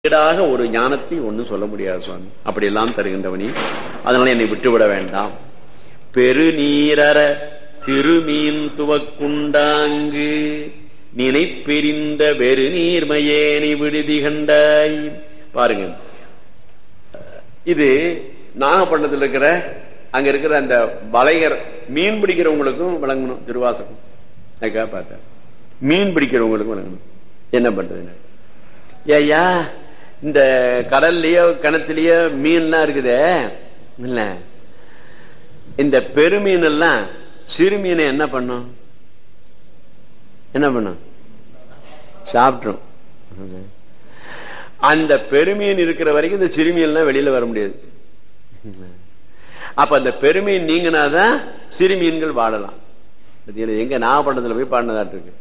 ஈடாக ஒரு ஞானத்தை ஒண்ணும் சொல்ல முடியாது சுவாமி அப்படி எல்லாம் தருகின்றவனி அதனால என்னை விட்டுவிட வேண்டாம் பெருநீரற சிறுமீன் துவக்குண்டாங்கு நினைப்பெரிந்த வெறு நீர்மையேனி விடுதி கண்டாய் பாருங்க இது நாகப்பட்டினத்தில் இருக்கிற அங்க இருக்கிற அந்த வலையர் மீன் பிடிக்கிறவங்களுக்கும் விளங்கணும் திருவாசகம் அதுக்காக பார்த்தேன் மீன் பிடிக்கிறவங்களுக்கும் விளங்கணும் என்ன பண்றது ஏய்யா இந்த கடல்லயோ கிணத்துலயோ மீன்லாம் இருக்குதே இல்ல இந்த பெருமீன் எல்லாம் சிறு மீனை என்ன பண்ணும் என்ன பண்ணும் சாப்பிட்ரும் அந்த பெருமீன் இருக்கிற வரைக்கும் இந்த சிறுமீன்லாம் வெளியில வர முடியாது அப்ப அந்த பெருமீன் நீங்கினாதான் சிறுமீன்கள் வாழலாம் எங்க நாகப்பட்டினத்துல போய் பாடினதாட்டு இருக்கு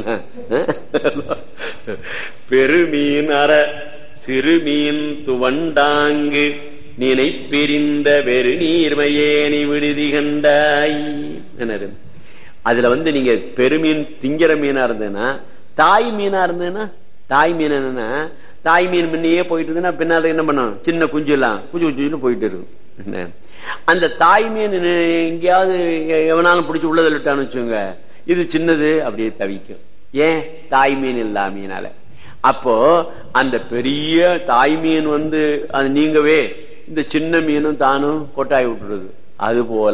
பெருமீன் அற சிறுமீன் துவண்டாங்கு நினைப்பிரிந்த வெறு நீர்மையேனி விடுதி கண்டாய் அதுல வந்து நீங்க பெருமீன் திங்கிற மீனா இருந்ததுன்னா தாய் மீனா இருந்ததுன்னா தாய் மீன் என்னன்னா தாய் மீன் முன்னையே போயிட்டு இருந்ததுன்னா பின்னால என்ன பண்ணும் சின்ன குஞ்சு எல்லாம் குஞ்சு குஞ்சு போயிட்டு இருக்கும் அந்த தாய் மீன் எங்கேயாவது எவனாலும் பிடிச்சி உள்ளதில் விட்டான்னு வச்சுங்க இது சின்னது அப்படியே தவிக்கும் ஏன் தாய் மீன் இல்லா மீனால அப்போ அந்த பெரிய தாய் மீன் வந்து அது நீங்கவே இந்த சின்ன மீனும் தானும் கொட்டாய் விட்டுறது அது போல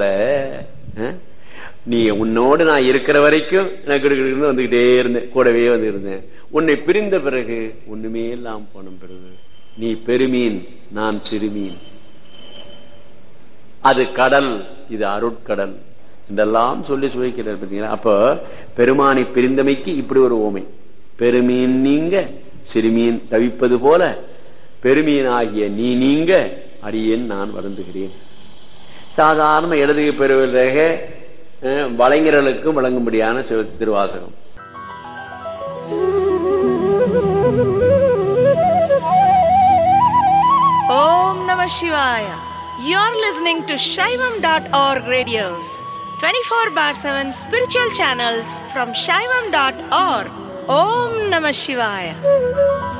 நீ உன்னோடு நான் இருக்கிற வரைக்கும் எனக்கு வந்துகிட்டே இருந்தேன் கூடவே வந்து இருந்தேன் உன்னை பிரிந்த பிறகு ஒண்ணுமே இல்லாம போன பிறகு நீ பெருமீன் நான் சிறுமீன் அது கடல் இது அருட்கடல் இதெல்லாம் சொல்லி சுவைக்கிறார் பார்த்தீங்களா அப்ப பெருமானை பிரிந்தமைக்கு இப்படி ஒரு ஓமை பெருமீன் நீங்க சிறுமீன் தவிப்பது போல பெருமீன் ஆகிய நீ நீங்க அடியேன் நான் வருந்துகிறேன் சாதாரண இடதுகை பெறுவதாக வளைஞர்களுக்கும் வழங்கும்படியான திருவாசகம் ஓம் நம சிவாய You're listening to Shaivam.org radios, 24 bar 7 spiritual channels from Shaivam.org. Om Namah Shivaya.